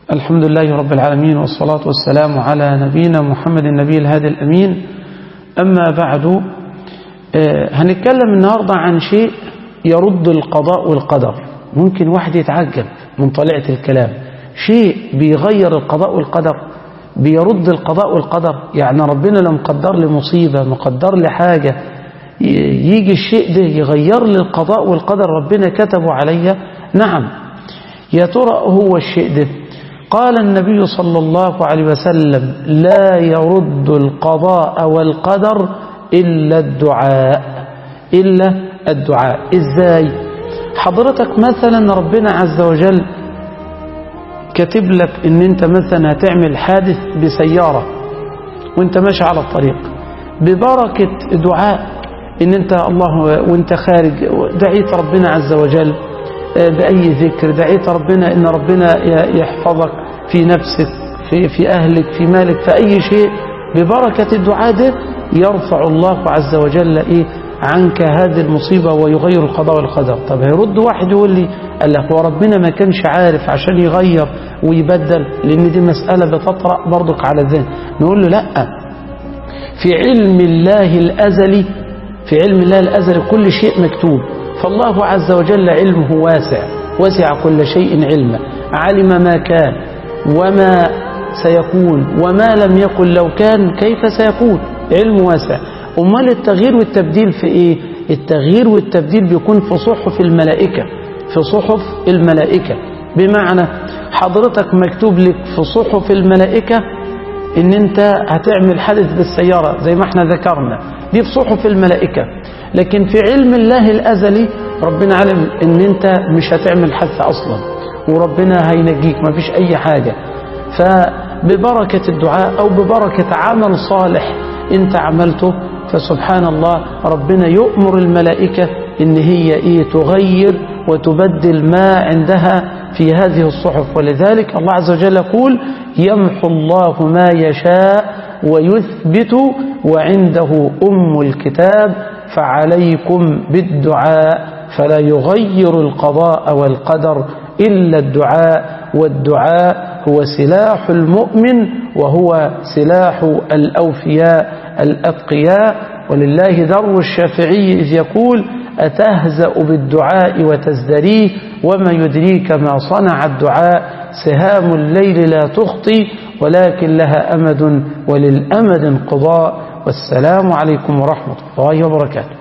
الحمد لله رب العالمين والصلاة والسلام على نبينا محمد النبي الهادي الأمين أما بعد هنتكلم النهاردة عن شيء يرد القضاء والقدر ممكن واحد يتعجب من طليعة الكلام شيء بيغير القضاء والقدر بيرد القضاء والقدر يعني ربنا لو مقدر لي مصيبة مقدر لي حاجة يجي الشيء ده يغير لي القضاء والقدر ربنا كتبه عليا نعم يا ترى هو الشيء ده قال النبي صلى الله عليه وسلم لا يرد القضاء والقدر إلا الدعاء إلا الدعاء إزاي حضرتك مثلا ربنا عز وجل كاتب لك ان انت مثلا هتعمل حادث بسيارة وانت ماشي على الطريق ببركة دعاء ان انت الله وانت خارج دعيت ربنا عز وجل بأي ذكر دعيت ربنا ان ربنا يحفظك في نفسك في, في أهلك في مالك في أي شيء ببركة الدعاء ده يرفع الله عز وجل إيه عنك هذه المصيبة ويغير القضاء والقدر طب هيرد واحد يقول لي قال لك وربنا ما كانش عارف عشان يغير ويبدل لأن دي مسألة بتطرأ برضك على الذهن نقول له لا في علم الله الأزلي في علم الله الأزلي كل شيء مكتوب فالله عز وجل علمه واسع وسع كل شيء علما علم ما كان وما سيكون وما لم يكن لو كان كيف سيكون علم واسع أمال التغيير والتبديل في إيه التغيير والتبديل بيكون في صحف الملائكة في صحف الملائكة بمعنى حضرتك مكتوب لك في صحف الملائكة ان انت هتعمل حادث بالسيارة زي ما احنا ذكرنا دي في صحف الملائكة لكن في علم الله الأزلي ربنا علم ان انت مش هتعمل حادثة اصلا وربنا هينجيك ما فيش اي حاجة فببركة الدعاء او ببركة عمل صالح انت عملته فسبحان الله ربنا يؤمر الملائكة ان هي ايه تغير وتبدل ما عندها في هذه الصحف ولذلك الله عز وجل يقول يمحو الله ما يشاء ويثبت وعنده أم الكتاب فعليكم بالدعاء فلا يغير القضاء والقدر إلا الدعاء والدعاء هو سلاح المؤمن وهو سلاح الأوفياء الأتقياء ولله در الشافعي إذ يقول أتهزأ بالدعاء وتزدريه وما يدريك ما صنع الدعاء سهام الليل لا تخطي ولكن لها أمد وللأمد انقضاء والسلام عليكم ورحمة الله وبركاته